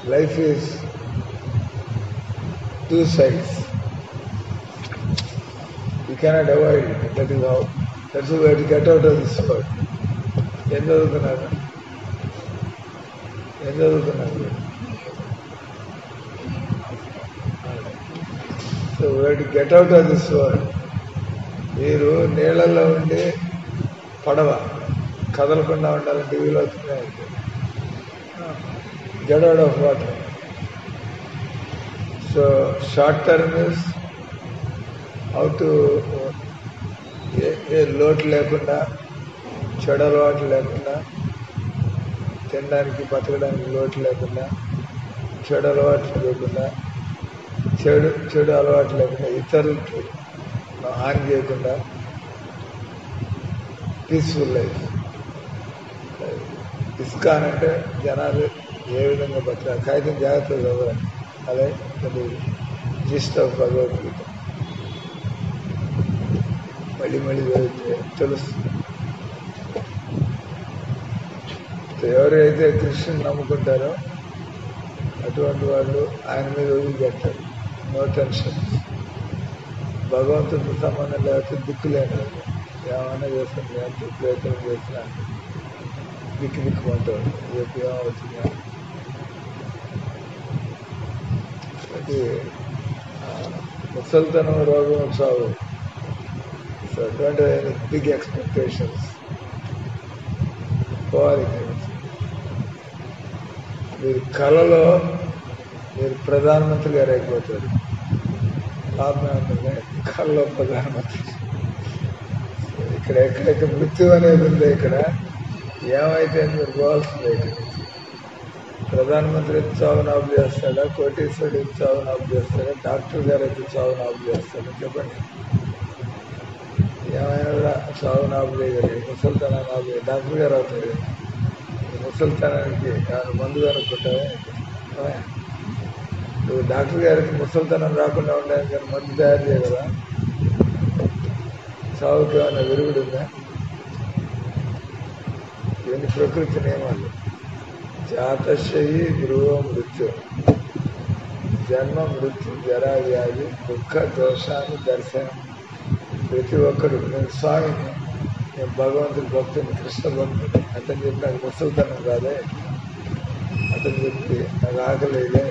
life is two sides. You cannot avoid it. That is how. That's why we have to get out of this world. ఏం చదువుతున్నారు ఏం చదువుతున్నారు so we to get out of this world మీరు నీళ్ళల్లో ఉండి పడవ కదలకుండా ఉండాలంటే వీలవుతున్నాయి get out of water so short term is how to a a లోటు లేకుండా చెడు అలవాటు లేకుండా తినడానికి బతకడానికి లోటు లేకుండా చెడు అలవాట్లు లేకుండా చెడు చెడు అలవాటు లేకుండా ఇతరులకి హాని చేయకుండా పీస్ఫుల్ లైఫ్ ఇస్కాన్ అంటే జనాలు ఏ విధంగా బతకాలి కాగితం జాగ్రత్తగా చదవాలి అదే అది జిస్ట్ ఆఫ్ భగవద్గీత మళ్ళీ మళ్ళీ చదివితే తెలుస్తుంది ఎవరైతే కృష్ణుని నమ్ముకుంటారో అటువంటి వాళ్ళు ఆయన మీద వదిలిపెట్టారు నో టెన్షన్ భగవంతుడితో సంబంధం లేకపోతే దిక్కు లేని వాళ్ళు. ఏమైనా చేస్తుంది అంటే ప్రయత్నం చేసినా దిక్కు దిక్కుమంటాడు రేపు ఏమవుతుందా అది ఆ, ముసలితనం రోగం చావు సో అటువంటి బిగ్ ఎక్స్పెక్టేషన్స్ పోవాలి ఇక్కడి నుంచి. మీరు కళలో మీరు ప్రధానమంత్రి గారు అయిపోతారు లాభం ఏముంటుంది కళలో ప్రధానమంత్రి ఇక్కడ ఎక్కడైతే మృత్యు అనేది ఉందో ఇక్కడ ఏమైతే మీరు పోవాల్సిందే ఇక్కడ నుంచి. ప్రధానమంత్రి అయితే చావును ఆపు చేస్తాడా కోటీశ్వరుడు అయితే చావును ఆపు చేస్తాడా డాక్టర్ గారు అయితే చావును ఆపు చేస్తాడా చెప్పండి ఏమైనా కూడా చావును ఆపు చేయగలిగి ముసలితనాన్ని ఆపు చేయ- డాక్టర్ గారు అవుతాడు ఈ ముసలితనానికి ఏమైనా మందు అనుకుంటావా ఏమయ్య? నువ్వు డాక్టర్ గారికి ముసలితనం రాకుండా ఉండడానికి ఏమైనా మందు తయారు చేయగలరా చావుకి ఏమైనా విరుగుడు ఉందా ఇవన్నీ ప్రకృతి నియమాలు జాతశయి ధ్రువ మృత్యు జన్మ మృత్యు జరా వ్యాధి దుఃఖ దోషాన్ని దర్శనం ప్రతి ఒక్కరు నేను స్వామిని నేను భగవంతుడి భక్తుని కృష్ణ భక్తుని అతను చెప్పి నాకు ముసలితనం కాదే అతను చెప్పి నాకు ఆకలేదే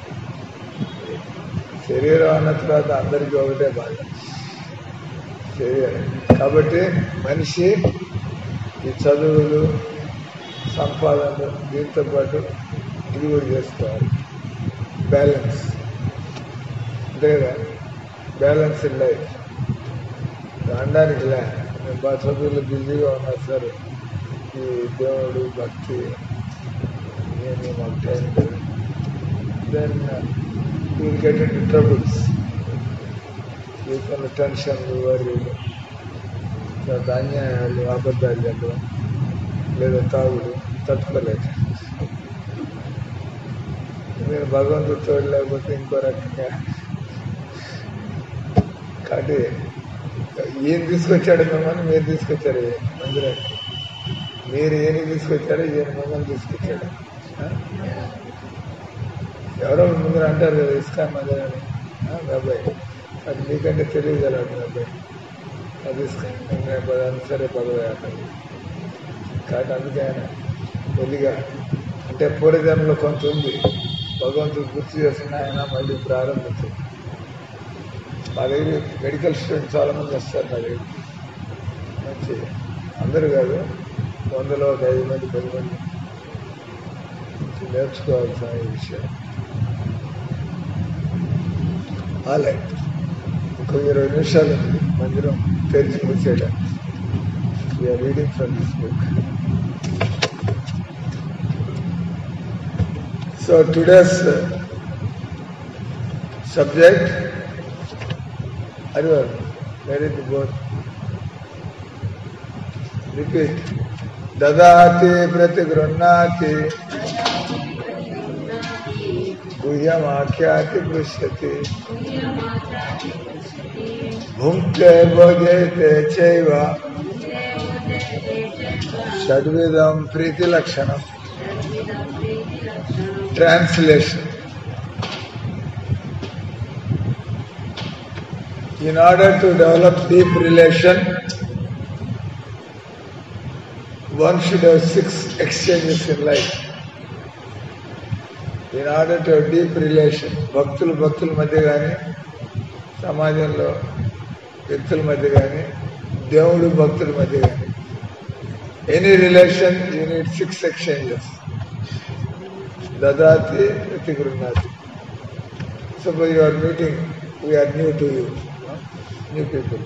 శరీరం అన్న తర్వాత అందరికీ ఒకటే బాధ శరీరం కాబట్టి మనిషి ఈ చదువులు సంపాదనలు దీంతో పాటు ఇది కూడా చేసుకోవాలి బ్యాలెన్స్ అంతే కదా బ్యాలెన్స్ ఇన్ లైఫ్ అనడానికి లే నేను బాగా చదువులు బిజీగా ఉన్నా సార్ ఈ దేవుడు భక్తి నేను మాకు టైం లేదు then will get in troubles జీవితంలో టెన్షన్లు వరీలు తర్వాత అన్యాయాలు అబద్ధాలు చెప్పడం లేదా తాగుడు తట్టుకోలేక నేను భగవంతుడు తోడు లేకపోతే ఇంకో రకంగా కాబట్టి ఈయన తీసుకొచ్చాడు మిమ్మల్ని మీరు తీసుకొచ్చారు ఈయన మందిరానికి మీరు ఈయన తీసుకొచ్చారు ఈయన మిమ్మల్ని తీసుకొచ్చాడు ఆ? ఎవరో ముందర అంటారు కదా ఇస్కాన్ మందిరాన్ని ఆ, మీ అబ్బాయి అది మీకంటే తెలియగలడు మీ అబ్బాయి అది ఇస్కాన్ నేను పదాన్ని సరే పదవి అన్నది కాబట్టి అందుకే ఆయన మెల్లిగా అంటే పూర్వజన్మలో కొంత ఉంది భగవంతుడు గుర్తు చేసిన ఆయన మళ్ళీ ప్రారంభించింది మా దగ్గర మెడికల్ స్టూడెంట్స్ చాలా మంది వస్తారు నా దగ్గర మంచి అందరూ కాదు వందలో ఒక ఐదు మంది పది మంది మంచి నేర్చుకోవాల్సిన ఈ విషయం ఆలైట్ ఇంకో ఇరవై నిమిషాలు ఉంది మందిరం తెరిచి మూసేయడం we are reading from this book so today's subject Arivar, where is the board? Repeat. ददाति प्रतिगृह्णाति गुह्यमाख्याति पृष्यति भुङ्क्ते भोजयते चैव षड्विधं प्रीतिलक्षणम् translation. In order to develop deep relation, one should have six exchanges in life. In order to have deep relation, భక్తులు భక్తుల మధ్య కానీ సమాజంలో వ్యక్తుల మధ్య కానీ దేవుడు భక్తుల మధ్య కానీ any relation you need six exchanges దదాతి ప్రతి గృహ్ణాతి suppose you are meeting we are new to you new people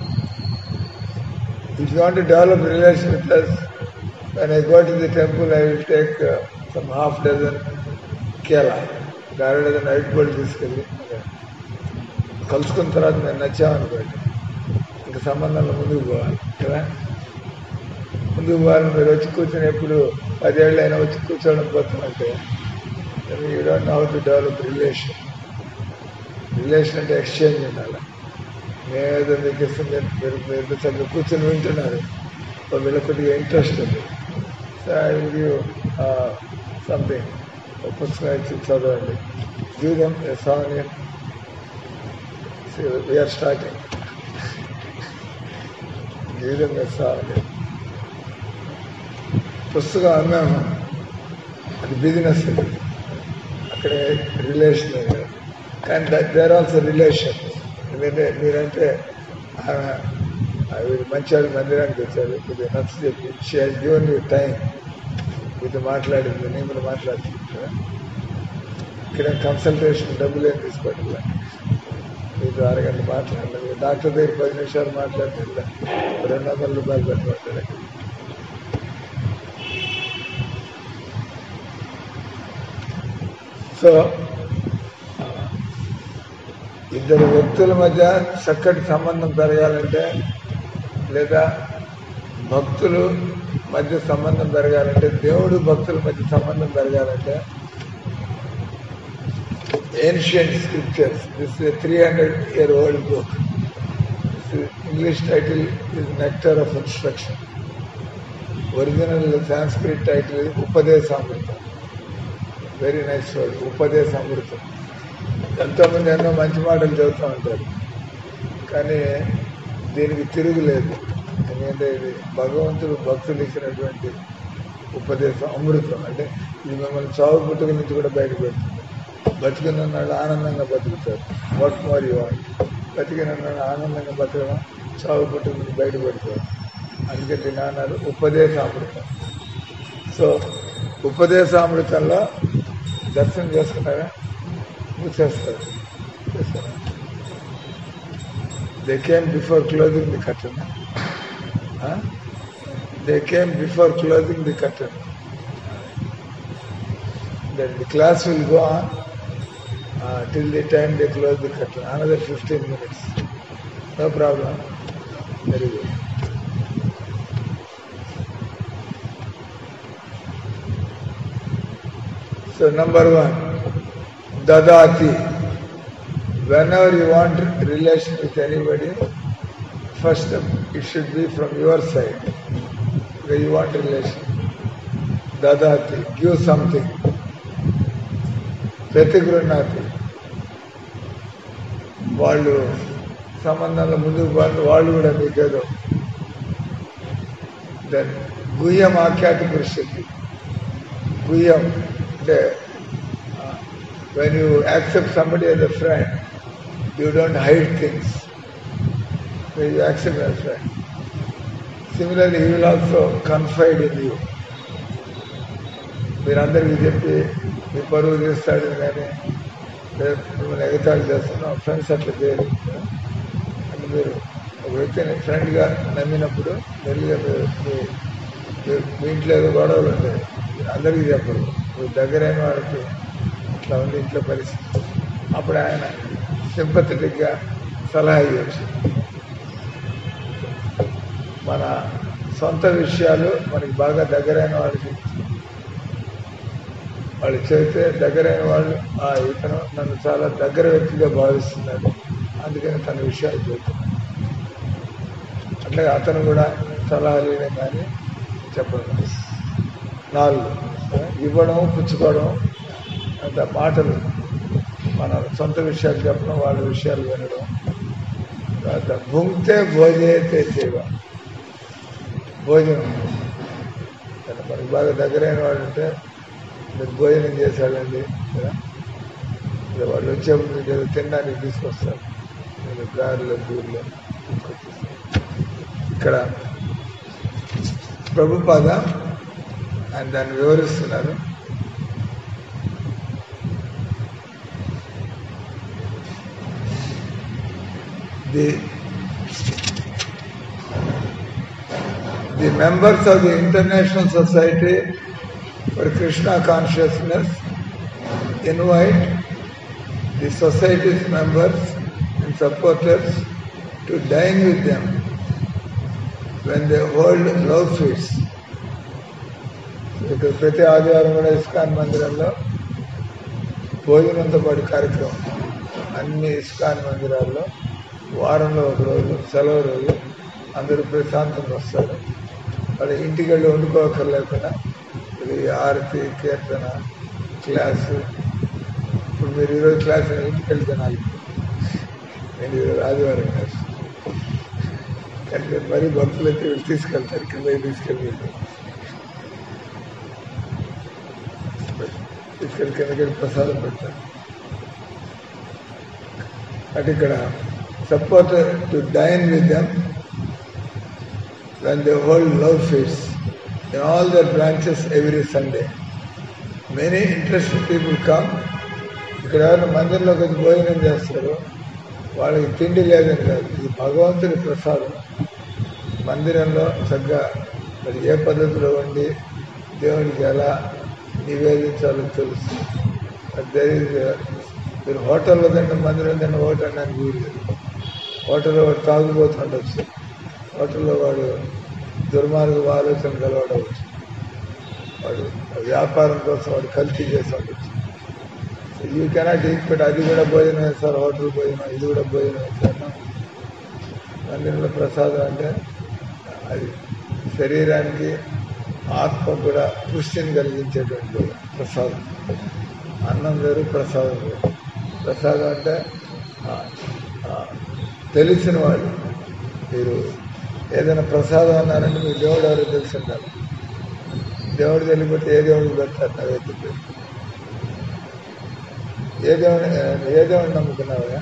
if you want to develop relation with us when I go to the temple, I will take uh, some half dozen కేలా అర dozen white gold తీసుకెళ్ళి కలుసుకున్న తర్వాత మేము నచ్చామనుకోండి ఇంకా సంబంధంలో ముందుకు పోవాలి కదా ముందుకు పోవాలి మీరు వచ్చి కూర్చొని ఎప్పుడు పదేళ్ళు అయినా వచ్చి కూర్చోవడం పోతామంటే you don't how to develop relation relation అంటే ఎక్స్చేంజ్ ఉండాలి మేమేదో మీకు ఇస్తుంది మీరు మీరు చక్కగా కూర్చొని వింటున్నారు సో వీళ్ళకి కొద్దిగా ఇంట్రెస్ట్ ఉంది so I will you something పుస్తకం ఇచ్చి చదవండి జీవితం సామాన్యం వీఆర్ స్టార్టింగ్ జీవితం సామాన్యం పుస్తకం అన్నాము అది బిజినెస్ అది అక్కడే రిలేషన్ అది కానీ దేర్ ఆల్సో రిలేషన్ ఎందుకంటే మీరంటే ఆమె వీడు మంచివాడు మందిరానికి వచ్చారు కొద్దిగా నచ్చ చెప్పి she has given you time మీతో మాట్లాడింది నేను కూడా మాట్లాడుతుంటా ఇక్కడ కన్సల్టేషన్ డబ్బులు ఏం తీసుకోవట్లే మీతో అరగంట మాట్లాడలేదు డాక్టర్ దగ్గర పది నిమిషాలు మాట్లాడుతుందా రెండు వందల రూపాయలు పెట్టమంటారు సో ఇద్దరు వ్యక్తుల మధ్య చక్కటి సంబంధం పెరగాలంటే లేదా భక్తులు మధ్య సంబంధం పెరగాలంటే దేవుడు భక్తుల మధ్య సంబంధం పెరగాలంటే ancient scriptures this three hundred year old book English title is nectar of instruction original Sanskrit title ఉపదేశామృతం వెరీ నైస్ వర్డ్ ఉపదేశామృతం ఎంతోమంది ఎన్నో మంచి మాటలు చదువుతూ ఉంటారు కానీ దీనికి తిరుగులేదు ఎందుకంటే ఇది భగవంతుడు భక్తులు ఇచ్చినటువంటి ఉపదేశం అమృతం అంటే ఇది మిమ్మల్ని చావు పుట్టుక నుంచి కూడా బయటపెడుతుంది బతికిన నాడు ఆనందంగా బతుకుతారు వర్క్ మరి బతికిన నాడు ఆనందంగా బతకడం చావు పుట్టుక నుంచి బయటపడతారు అందుకే దీని అన్నారు ఉపదేశామృతం సో ఉపదేశామృతంలో దర్శనం చేసుకున్నారా చేస్తారు చేస్తారా they came before closing the curtain they came before closing the curtain then the class will go on uh, till the time they close the curtain. Another 15 minutes. No problem. Very good. So number one, dadati. Whenever you want relation with anybody, first it should be from your side. Where you want relation. Dadati, give something. ప్రతిగృహ్ణాతి వాళ్ళు సంబంధంలో ముందుకు వాళ్ళు వాళ్ళు కూడా మీకేదో then గుహ్యం ఆఖ్యాతి పురుషుడి గుహ్యం అంటే when you accept somebody as a friend you don't hide things when you accept as a friend similarly he will also confide in you మీరందరికీ చెప్పి మీ పరువు తీస్తాడు కానీ మిమ్మల్ని ఎగతాళి చేస్తున్నాం ఫ్రెండ్స్ అట్లా చేయరు అంటే మీరు ఒక వ్యక్తిని ఫ్రెండ్గా నమ్మినప్పుడు మెల్లిగా మీరు మీ- మీ- మీ ఇంట్లో ఏదో గొడవలు ఉంటాయి అందరికీ చెప్పరు మీరు దగ్గరైన వాడికి ఇట్లా ఉంది ఇంట్లో పరిస్థితి అప్పుడు ఆయన సింపథెటిక్గా సలహా ఇవ్వచ్చు మన సొంత విషయాలు మనకి బాగా దగ్గరైన వాడికి వాళ్ళు చెబితే దగ్గరైన వాళ్ళు ఆ ఇతను నన్ను చాలా దగ్గర వ్యక్తిగా భావిస్తున్నాడు అందుకని తన విషయాలు చెబుతున్నాడు అట్లాగే అతను కూడా సలహాలు ఇవ్వడం కానీ చెప్పడం నాలుగు ఇవ్వడం పుచ్చుకోవడం అంత మాటలు మన సొంత విషయాలు చెప్పడం వాళ్ళ విషయాలు వినడం తర్వాత భుంక్తే భోజయితే సేవ భోజనం కానీ మనకు బాగా దగ్గరైన వాడు అంటే మీరు భోజనం చేశాడండి కదా ఇలా వాళ్ళు వచ్చేప్పుడు మీకు ఏదో తినడానికి తీసుకొస్తారు నేను గారెలు బూర్లు తీసుకొచ్చేస్తారు ఇక్కడ ప్రభుపాద ఆయన దాన్ని వివరిస్తున్నారు the the members of the International Society for Krishna Consciousness invite the society's members and supporters to dine with them when they hold love feasts. ఇక్కడ ప్రతి ఆదివారం కూడా ఇస్కాన్ మందిరంలో భోజనంతో పాటు కార్యక్రమం అన్ని ఇస్కాన్ మందిరాల్లో వారంలో ఒక రోజు సెలవు రోజు అందరూ ప్రశాంతంగా వస్తారు వాళ్ళు ఇంటికి వెళ్ళి వండుకోకర్లేకుండా ఇది ఆరతి కీర్తన క్లాసు ఇప్పుడు మీరు ఈరోజు క్లాస్ ఇంటికి వెళ్ళి తినాలి నేను ఈరోజు ఆదివారం క్లాస్ కానీ మీరు మరీ భక్తులు అయితే వీళ్ళు తీసుకెళ్తారు కింద తీసుకెళ్ళి తీసుకెళ్ళి కిందకి ప్రసాదం పెడతారు అటు ఇక్కడ support to dine with them when they hold love feasts in all their branches every Sunday. Many interested people come. ఇక్కడ ఎవరైనా మందిరంలోకి వచ్చి భోజనం చేస్తారు వాళ్ళకి తిండి లేదని కాదు ఇది భగవంతుడి ప్రసాదం మందిరంలో చక్కగా మరి ఏ పద్ధతిలో ఉండి దేవునికి ఎలా నివేదించాలో తెలుసు అది మీరు హోటల్లో తింటే మందిరం తిన్న హోటల్ అనడానికి వీలు లేదు హోటల్లో వాడు తాగుబోతుండొచ్చు హోటల్లో వాడు దుర్మార్గ ఆలోచన కలవాడవచ్చు వాడు వ్యాపారం కోసం వాడు కల్తీ చేసి ఉండొచ్చు యూ కెనాట్ ఈక్వెట్ అది కూడా భోజనం వేస్తారు హోటల్ భోజనం ఇది కూడా భోజనం వేస్తారు మందిరంలో ప్రసాదం అంటే అది శరీరానికి ఆత్మ కూడా పుష్టిని కలిగించేటువంటి ప్రసాదం అన్నం వేరు ప్రసాదం వేరు ప్రసాదం అంటే ఆ, ఆ, తెలిసిన వాడు మీరు ఏదైనా ప్రసాదం అన్నారంటే మీకు దేవుడు ఎవరో తెలిసి ఉండాలి దేవుడు తెలియకపోతే ఏ దేవుడికి పెడతారు నైవేద్యం ఏ దేవుని ఏ దేవుడిని నమ్ముకున్నావా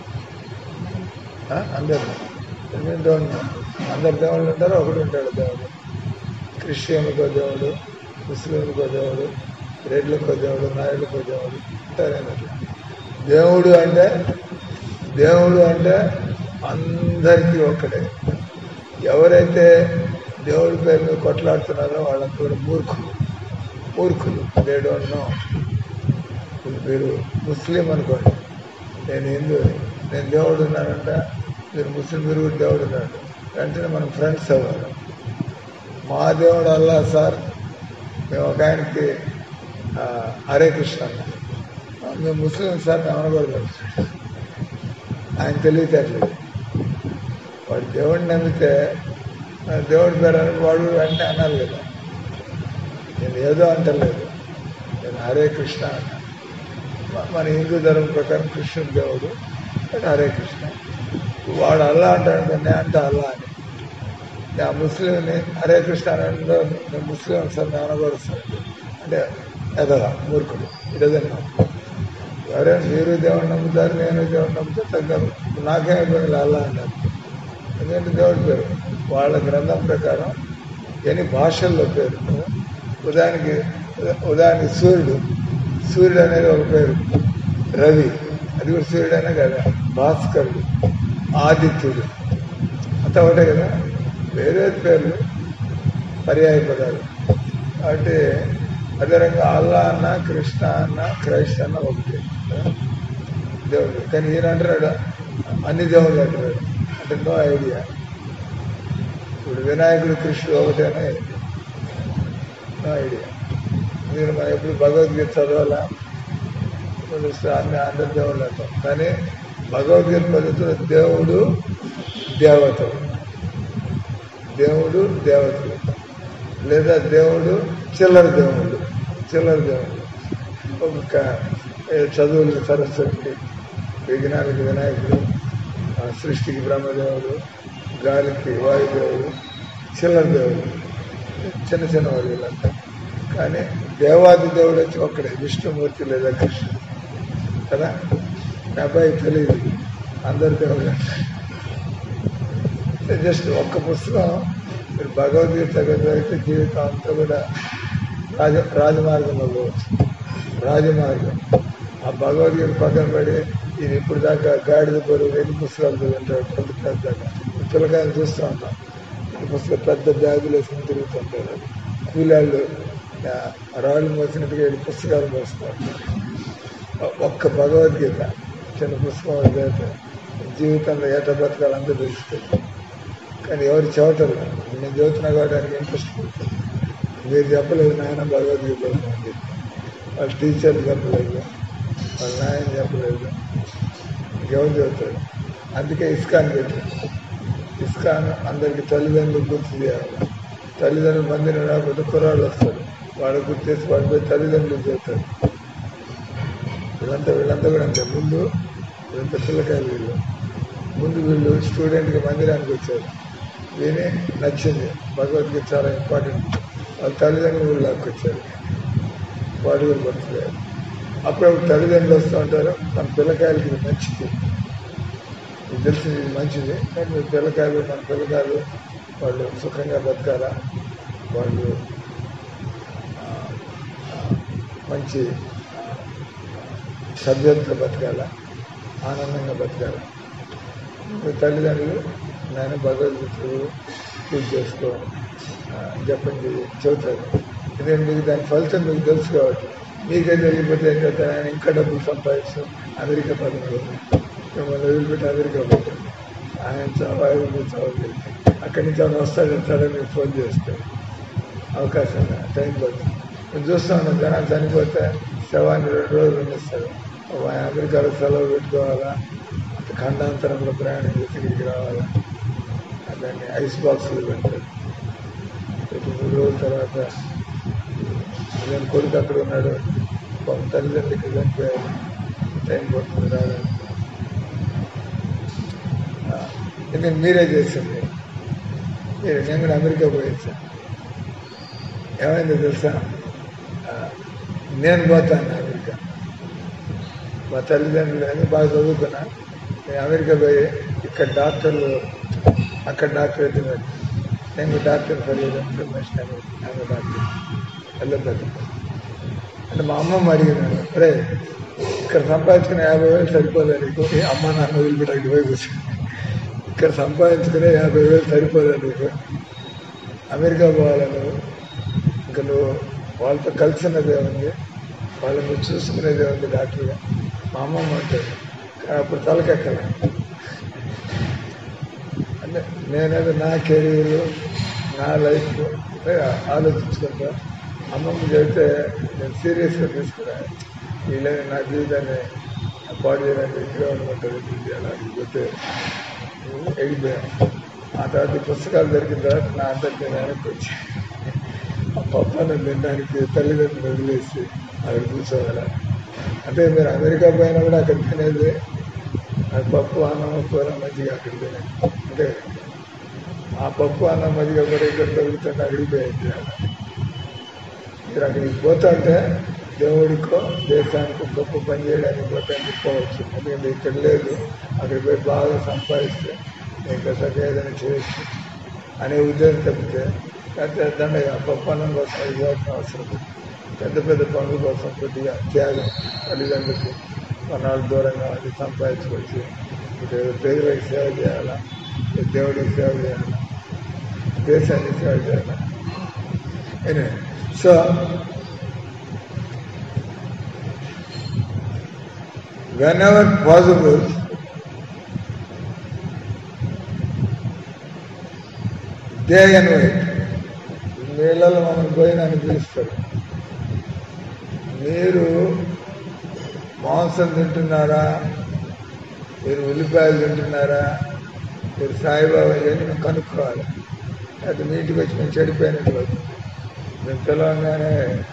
అందరు ఎనిమిది దేవుడు అందరు దేవుళ్ళు ఉంటారు ఒకడు ఉంటాడు దేవుడు క్రిస్టియన్కో దేవుడు ముస్లింకో దేవుడు రెడ్లకో దేవుడు నాయుడుకో దేవుడు ఉంటారన్నట్లు దేవుడు అంటే దేవుడు అంటే అందరికీ ఒక్కడే ఎవరైతే దేవుడి పేరు మీద కొట్లాడుతున్నారో వాళ్ళంతా కూడా మూర్ఖులు మూర్ఖులు దే డోంట్ నో మీరు ముస్లిం అనుకోండి నేను హిందూ నేను దేవుడు ఉన్నానంట మీరు ముస్లిం మీరు కూడా దేవుడు ఉన్నాడు వెంటనే మనం ఫ్రెండ్స్ అవ్వాలి మా దేవుడు అల్లా సార్ మేము ఒక ఆయనకి ఆ, హరే కృష్ణ అన్నాం. ఆ, మేము ముస్లిం సార్ మేము అనకూడదు ఆయన తెలివితేటలేదు వాడు దేవుడిని నమ్మితే ఆ, దేవుడి పేరు అని వాడు వెంటనే అనాలి కదా నేను ఏదో అంటలేదు నేను హరే కృష్ణ అన్నా మ- మన హిందూ ధర్మం ప్రకారం కృష్ణుడు దేవుడు అంటే హరే కృష్ణ వాడు అల్లా అంటాడు నేను అంటే అల్లా అని నేను ఆ ముస్లింని హరే కృష్ణ అనడంలో నేను ముస్లిం సార్ నేను అనకూడదు సార్ అంటే ఎదగా మూర్ఖుడు ఇడదన్నా ఎవరైనా మీరు దేవుడు నమ్ముతారు నేను దేవుడు నమ్ముతా తగ్గ నాకేం ఇబ్బంది లేదు అల్లా అన్నారు ఎందుకంటే దేవుడి పేరు వాళ్ళ గ్రంథం ప్రకారం ఎన్ని భాషల్లో పేరు ఉదాహరణకి ఉదాహరణకి సూర్యుడు సూర్యుడు అనేది ఒక పేరు రవి అది కూడా సూర్యుడు అనే కదా భాస్కరుడు ఆదిత్యుడు అంతా ఒకటే కదా వేరే పేర్లు పర్యాయ పదాలు కాబట్టి అదే రకంగా అల్లా అన్న కృష్ణ అన్న క్రైస్ట్ అన్న ఒకటి దేవుడు కానీ ఈయన అంటున్నాడు అన్ని దేవుళ్ళు అంటున్నాడు అంటే నో ఐడియా ఇప్పుడు వినాయకుడు కృష్ణుడు ఒకటేనా నో ఐడియా మీరు మనం ఎప్పుడు భగవద్గీత చదవాలా తెలుస్తే అన్ని అందరి దేవుళ్ళు అంటాం కానీ భగవద్గీత పద్ధతిలో దేవుడు దేవతలు దేవుడు దేవతలు లేదా దేవుడు చిల్లర దేవుడు చిల్లర దేవుడు ఒక్కొక్క ఏ, చదువులు సరస్వతి విజ్ఞానికి వినాయకుడు ఆ, సృష్టికి బ్రహ్మదేవుడు గాలికి వాయుదేవుడు చిల్లర దేవుడు చిన్న చిన్న వాళ్ళు వీళ్ళంతా కానీ దేవాది దేవుడు వచ్చి ఒక్కడే విష్ణుమూర్తి లేదా కృష్ణుడు కదా మీ అబ్బాయికి తెలియదు అందరి దేవుడు జస్ట్ ఒక్క పుస్తకం మీరు భగవద్గీత చదివితే జీవితం అంతా కూడా రాజ రాజమార్గంలో పోవచ్చు రాజమార్గం ఆ భగవద్గీత పక్కన పడి ఈయన ఇప్పుడు దాకా గాడిద బరువు ఎన్ని పుస్తకాలు చదివింటాడు పెద్ద పెద్దగా పిల్లకాయలు చూస్తూ ఉంటాం ఈ పుస్తకం పెద్ద బ్యాగులు వేసుకుని తిరుగుతుంటారు కూలాళ్ళు ఆ, రాళ్ళు మోసినట్టుగా ఏడు పుస్తకాలు మోస్తారు ఒక్క భగవద్గీత చిన్న పుస్తకం చదివితే జీవితంలో ఏట బతకాలంతా తెలుస్తుంది కానీ ఎవరు చదవటం లేదు. నేను చదువుతున్నా కాబట్టి ఆయనకి ఇంట్రెస్ట్ పుడుతుంది మీరు చెప్పలేదు నాయన భగవద్గీత చదవమని. వాళ్ళ టీచర్లు చెప్పలేదు వాళ్ళ నాయన చెప్పలేదు ఇంకెవరు చదువుతారు అందుకే ఇస్కాన్ పెట్టారు ఇస్కాన్ అందరికి తల్లిదండ్రులు గుర్తు చేయాలి తల్లిదండ్రులు మందిరం రాకపోతే కుర్రాళ్ళు వస్తారు వాళ్ళు గుర్తు చేసి వాళ్ళు పోయి తల్లిదండ్రులు చదువుతారు వీళ్ళంతా వీళ్ళంతా కూడా అంతే ముందు వీళ్ళంతా పిల్లకాయలు వీళ్ళు ముందు వీళ్ళు స్టూడెంట్కి మందిరానికి వచ్చారు విని నచ్చింది భగవద్గీత చాలా ఇంపార్టెంట్ వాళ్ళ తల్లిదండ్రులు కూడా లాక్కొచ్చారు వాడు కూడా పడుతుంది అప్పుడప్పుడు తల్లిదండ్రులు వస్తూ ఉంటారు మన పిల్లకాయలకి ఇది మంచిది ఇది తెలిసింది ఇది మంచిది కానీ మీ పిల్లకాయలు మన పిల్లకాయలు వాళ్ళు సుఖంగా బతకాలా వాళ్ళు ఆ, ఆ, మంచి సభ్యతలో బతకాల ఆనందంగా బతకాల మీ తల్లిదండ్రులు నేను భగవద్గీతలు పూజ చేసుకో ఆ, జపం చేయి చెబుతారు ఎందుకంటే మీకు దాని ఫలితం మీకు తెలుసు కాబట్టి మీకే తెలియకపోతే ఏం చేస్తారు ఆయన ఇంకా డబ్బులు సంపాదిస్తూ అమెరికా పదవి మిమ్మల్ని వదిలిపెట్టి అమెరికా పోతాడు ఆయన చావాలి మీరు చావాలి అక్కడి నుంచి ఆయన వస్తాడు వెళ్తాడని మీకు ఫోన్ చేస్తాడు అవకాశం ఉంది. టైం పడుతుంది నేను చూస్తా ఉన్నాను జనాలు చనిపోతే శవాన్ని రెండు రోజులు ఉండిస్తారు ఆయన అమెరికాలో సెలవు పెట్టుకోవాలా ఖండాంతరంలో ప్రయాణం చేసి ఇక్కడికి రావాలా దాన్ని ఐస్ బాక్స్లో పెడతారు పెట్టి మూడు రోజుల తర్వాత నేను కొడుకు అక్కడ ఉన్నాడు పాపం తల్లిదండ్రులకి చనిపోయారు టైం పడుతుంది రావడానికి ఆ, ఇది మీరే చేసింది మీరు నేను కూడా అమెరికా పోయించాను ఏమైందో తెలుసా ఆ, నేను పోతాను అమెరికా మా తల్లిదండ్రులు అని బాగా చదువుకున్నా నేను అమెరికా పోయి ఇక్కడ డాక్టర్లు అక్కడ డాక్టర్ అయితే నేను డాక్టర్ తెలియదు ఇన్ఫర్మేషన్ ఆమె డాక్టర్ వెళ్ళలేదు అంటే మా అమ్మమ్మ అడిగినాడు అరే ఇక్కడ సంపాదించుకునే యాభై వేలు సరిపోదా నీకు ఏ అమ్మ నాన్న వదిలిపెట్టి అక్కడికి పోయి కూర్చో ఇక్కడ సంపాదించుకునే యాభై వేలు సరిపోదా నీకు అమెరికా పోవాలా నువ్వు ఇంకా నువ్వు వాళ్ళతో కలిసినదే ఉంది వాళ్ళని చూసుకునేదే ఉంది డాక్టర్గా మా అమ్మమ్మ అంటాడు కానీ అప్పుడు తలకెక్కలే అంటే నేనేదో నా కెరీర్ నా లైఫ్ ఆలోచించుకుంటా అమ్మమ్మ చెబితే నేను సీరియస్గా తీసుకురా వీళ్ళని నా జీవితాన్ని పాడు చేయడానికి ఇంట్లో ఉంటుంది అలా పోతే వెళ్ళిపోయాను ఆ తర్వాత ఈ పుస్తకాలు దొరికిన తర్వాత నా అంతటి నేను వెనక్కి వచ్చి ఆ పప్పును తినడానికి తల్లిదండ్రులు వదిలేసి అక్కడ కూర్చోవాల అంటే మీరు అమెరికా పోయినా కూడా అక్కడ తినేది అది పప్పు అన్నం కూర మజ్జిగ అక్కడ తినేది అంటే ఆ పప్పు అన్నం మజ్జిగ కూడా ఇక్కడ దొరుకుతుంది అక్కడికి పోయింది మీరు అక్కడికి పోతుంటే దేవుడికో దేశానికి గొప్ప పని చేయడానికి పోతానికి పోవచ్చు ఎందుకంటే ఇక్కడ లేదు అక్కడికి పోయి బాగా సంపాదిస్తే ఇంకా సరిగ్గా ఏదైనా చేయొచ్చు అనే ఉద్దేశం తప్పితే లేకపోతే దండగా పప్పన్నం కోసం ఇవ్వాల్సిన అవసరం లేదు. పెద్ద పెద్ద పనుల కోసం కొద్దిగా త్యాగం తల్లిదండ్రులకి కొన్నాళ్ళు దూరంగా అది సంపాదించుకొచ్చి ఇటు పేదలకు సేవ చేయాలా ఇటు దేవుడికి సేవ చేయాలా దేశానికి సేవ చేయాలా anyway so whenever possible day and white నీళ్ళలో మమ్మల్ని భోజనాన్ని పిలుస్తారు మీరు మాంసం తింటున్నారా మీరు ఉల్లిపాయలు తింటున్నారా మీరు సాయిబాబా ఇవన్నీ మేము కనుక్కోవాలి అది మీ ఇంటికి వచ్చి మేము చెడిపోయినట్లు అవుతుంది. మేము పిలవగానే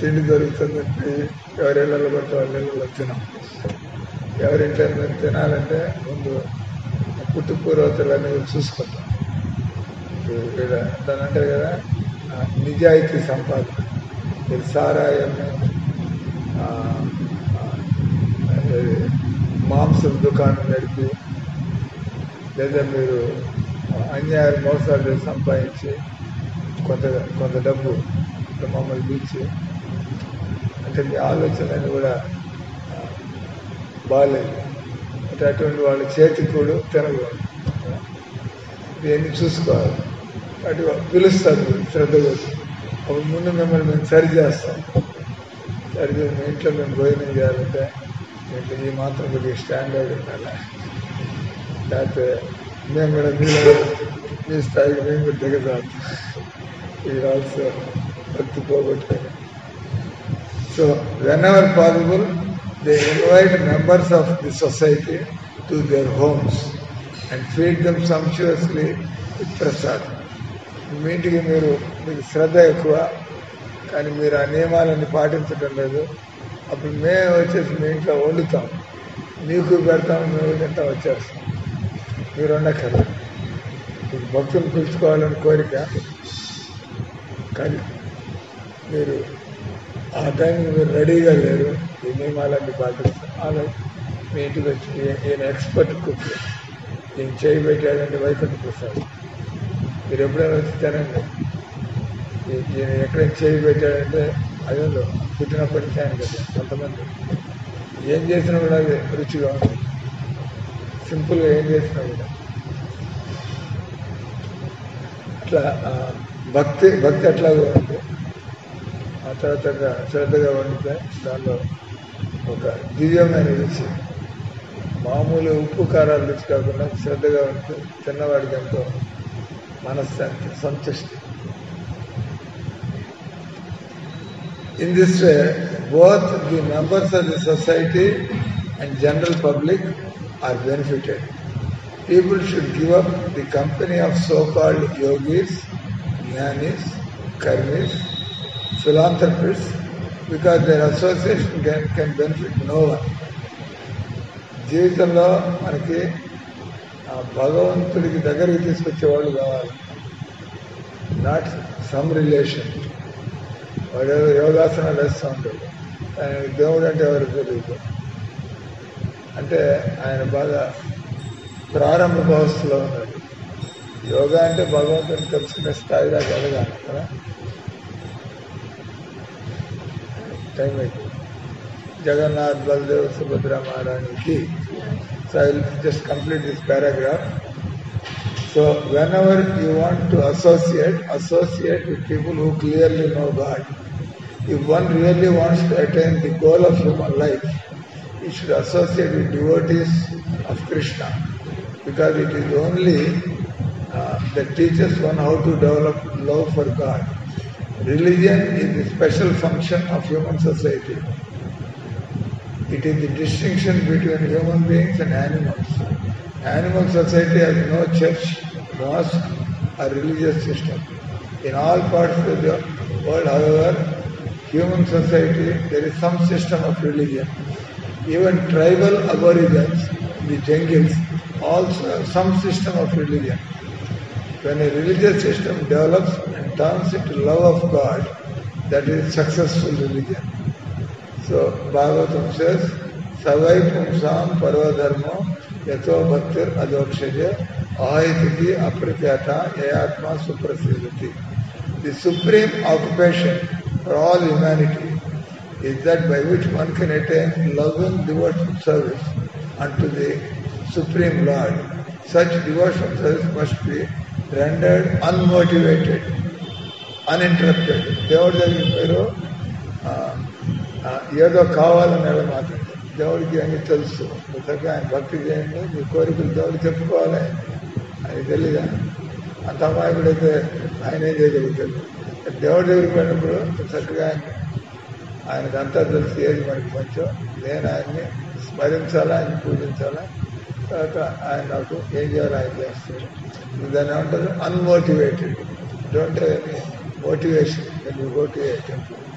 తిండి దొరుకుతుందంటే ఎవరి ఇళ్ళలో పడితే వాళ్ళ ఇళ్ళలో తినాం ఎవరింట్లో మేము తినాలంటే ముందు పుట్టు పూర్వతలన్నీ చూసుకుంటాం ఇక్కడ దాని అంటారు కదా ఆ, నిజాయితీ సంపాదన మీరు సారాయము ఆ, ఆ, అదే మాంసం దుకాణం నడిపి లేదా మీరు అన్యాయాలు మోసాలు చేసి సంపాదించి కొంత కొంత డబ్బు ఇట్లా మమ్మల్ని పిలిచి అంటే మీ ఆలోచనలు కూడా ఆ, బాగాలేదు అంటే అటువంటి వాళ్ళ చేతి కూడా తినకూడదు ఇవన్నీ చూసుకోవాలి అటు పిలుస్తారు శ్రద్ధ వచ్చి అప్పుడు ముందు మిమ్మల్ని మేము సరి చేస్తాం సరి చేసి మీ ఇంట్లో మేము భోజనం చేయాలంటే మీ ఇంట్లో ఈ మాత్రం కొద్దిగా స్టాండర్డ్ ఉండాలి లేకపోతే మేము కూడా మీలో మీ స్థాయికి మేము కూడా దిగజాం ఇది ఆల్సో భక్తి పోగొట్టుకొని so whenever possible they invite members of the society to their homes and feed them sumptuously with prasad మీ ఇంటికి మీరు మీకు శ్రద్ధ ఎక్కువ కానీ మీరు ఆ నియమాలన్నీ పాటించడం లేదు అప్పుడు మేము వచ్చేసి మీ ఇంట్లో వండుతాం మీకు పెడతాం మేము తింటాం వచ్చేస్తాం మీరు వండక్కర్లేదు మీకు భక్తులు పిలుచుకోవాలని కోరిక కానీ మీరు ఆ టైంకి మీరు రెడీగా లేరు ఈ నియమాలన్నీ పాటిస్తారు అలా మీ ఇంటికి వచ్చి ఈ- ఈయన ఎక్స్పర్ట్ కుక్ ఈయన చేయి పెట్టాడంటే వైకుంఠ ప్రసాద్ మీరు ఎప్పుడైనా వచ్చి తినండి ఈ- ఈయన ఎక్కడైనా చేయి పెట్టాడంటే అదే పుట్టినప్పటి నుంచి ఆయన కదా కొంతమంది ఏం చేసినా కూడా అది రుచిగా ఉంది సింపుల్గా ఏం చేసినా కూడా అట్లా ఆ, భక్తి భక్తి అట్లాగే ఉంది ఆ తర్వాత ఇంకా శ్రద్ధగా వండితే దానిలో ఒక దివ్యమైన రుచి మామూలు ఉప్పు కారాలు రుచి కాకుండా శ్రద్ధగా ఉంటే తిన్నవాడికి ఎంతో మనశ్శాంతి సంతుష్టి In this way, both the members of the society and general public are benefited. People should give up the company of so-called yogis, jnanis, karmis, philanthropists, because their association can, can benefit no one. జీవితంలో మనకి ఆ భగవంతుడికి దగ్గరికి తీసుకొచ్చే వాళ్ళు కావాలి not some relation వాడు ఏదో యోగాసనాలు వేస్తూ ఉంటాడు ఆయన దేవుడు అంటే ఎవరికి తెలియదు అంటే ఆయన బాగా ప్రారంభ వ్యవస్థలో ఉన్నాడు యోగా అంటే భగవంతుని తెలుసుకునే స్థాయి దాకా ఎదగాలి కదా టైం అయిపోయింది జగన్నాథ్ బలదేవ్ సుభద్ర మహారాణికి so I will just complete this paragraph So whenever you want to associate, associate with people who clearly know God. If one really wants to attain the goal of human life, he should associate with devotees of Krishna, because it is only uh, that teaches one how to develop love for God. Religion is the special function of human society. It is the distinction between human beings and animals. Animal society has no church, mosque, or religious system. In all parts of the world, however, human society, there is some system of religion. Even tribal aborigines, the jungles, also have some system of religion. When a religious system develops and turns into love of God, that is successful religion. So Bhagavatam says, Savai Pumsam Parvadharmo Yato Bhaktir Adokshaja Ahitiki Apratyata Yayatma Suprasidati. The supreme occupation for all humanity is that by which one can attain loving devotional service unto the Supreme Lord. Such devotional service must be rendered unmotivated, uninterrupted. దేవుడి దగ్గరికి మీరు ఆ, ఆ, ఏదో కావాలని ఎలా మాట్లాడతారు దేవుడికి అన్ని తెలుసు మీరు చక్కగా ఆయన భక్తి చేయండి మీ కోరికలు దేవుడు చెప్పుకోవాలి ఆయన తెలీదా అంత అమాయకుడైతే ఆయన ఏం చేయగలుగుతాడు దేవుడి దగ్గరికి పోయినప్పుడు చక్కగా ఆయన ఆయనకు అంతా తెలిసి ఏది మనకి మంచో నేను ఆయన్ని స్మరించాలా ఆయన పూజించాలా తర్వాత ఆయన నాకు ఏం చేయాలో ఆయన చేస్తాడు దాన్ని ఏమంటారు unmotivated don't have any motivation go to a temple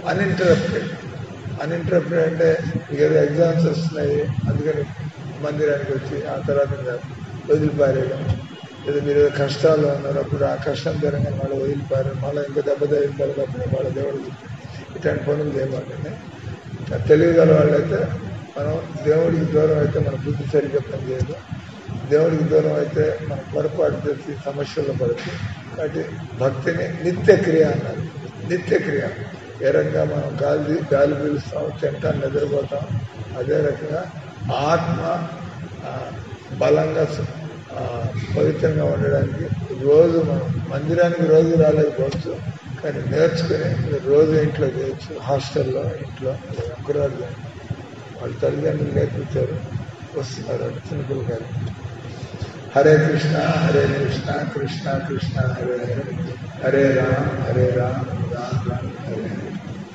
uninterrupted uninterrupted అంటే ఇక ఏదో ఎగ్జామ్స్ వస్తున్నాయి అందుకని మందిరానికి వచ్చి ఆ తర్వాత ఇంకా వదిలిపారేయడం లేదా మీరు ఏదో కష్టాల్లో ఉన్నారు అప్పుడు ఆ కష్టం జరగని మళ్ళీ వదిలిపారు మళ్ళీ ఇంకా దెబ్బ తగిలిన తర్వాత అప్పుడు వాళ్ళ దేవుడు ఇట్లాంటి పనులు చేయమంటే తెలియగల వాళ్ళైతే మనం దేవుడికి దూరం అయితే మన బుద్ధి సరిగ్గా పనిచేయదు దేవుడికి దూరం అయితే మన పొరపాటు చేసి సమస్యల్లో పడుతుంది కాబట్టి భక్తిని నిత్య క్రియ అన్నారు నిత్య క్రియ ఏ రకంగా మనం గాలి గాలి పీలుస్తాం తింటాం నిద్రపోతాం అదే రకంగా ఆత్మ ఆ, బలంగా ఆ, పవిత్రంగా ఉండడానికి రోజు మనం మందిరానికి రోజు రాలేకపోవచ్చు కానీ నేర్చుకుని మీరు రోజు ఇంట్లో చేయొచ్చు హాస్టల్లో ఇంట్లో ఒక్కరోజు వాళ్ళ తల్లిదండ్రులు నేర్పించారు వస్తున్నారు అంటే చిన్నపిల్లకాయలు హరే కృష్ణ హరే కృష్ణ కృష్ణ కృష్ణ హరే హరే హరే రామ్ హరే రామ్ రామ్ రామ్ హరే హరే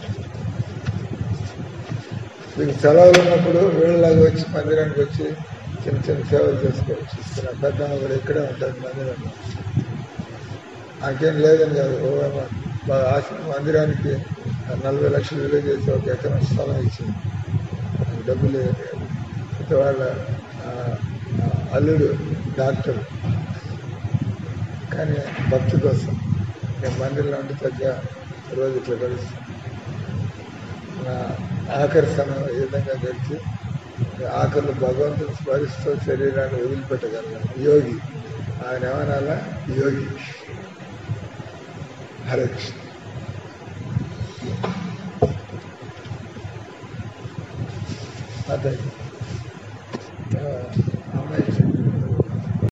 మీకు సెలవులు ఉన్నప్పుడు వీళ్ళలాగా వచ్చి మందిరానికి వచ్చి చిన్న చిన్న సేవలు చేసుకోవచ్చు ఇక్కడ పెద్ద కూడా ఇక్కడే ఉంటుంది మందిరంలో నాకేం లేదని కాదు ఓ ఏమో మా ఆశ్రమం మందిరానికి నలభై లక్షలు విలువ చేసి ఒక ఎకరం స్థలం ఇచ్చింది నాకు డబ్బులు లేదు అయితే వాళ్ళ ఆ, ఆ, అల్లుడు డాక్టర్ కానీ భక్తి కోసం నేను మందిరంలో ఉండి తగ్గ రోజు ఇట్లా కలుస్తాను నా ఆఖరి సమయం ఏ విధంగా గడిచి ఆఖరిలో భగవంతుని స్మరిస్తూ శరీరాన్ని వదిలిపెట్టగలను యోగి ఆయన ఏమనాలా యోగి హరే కృష్ణ మాతాజీ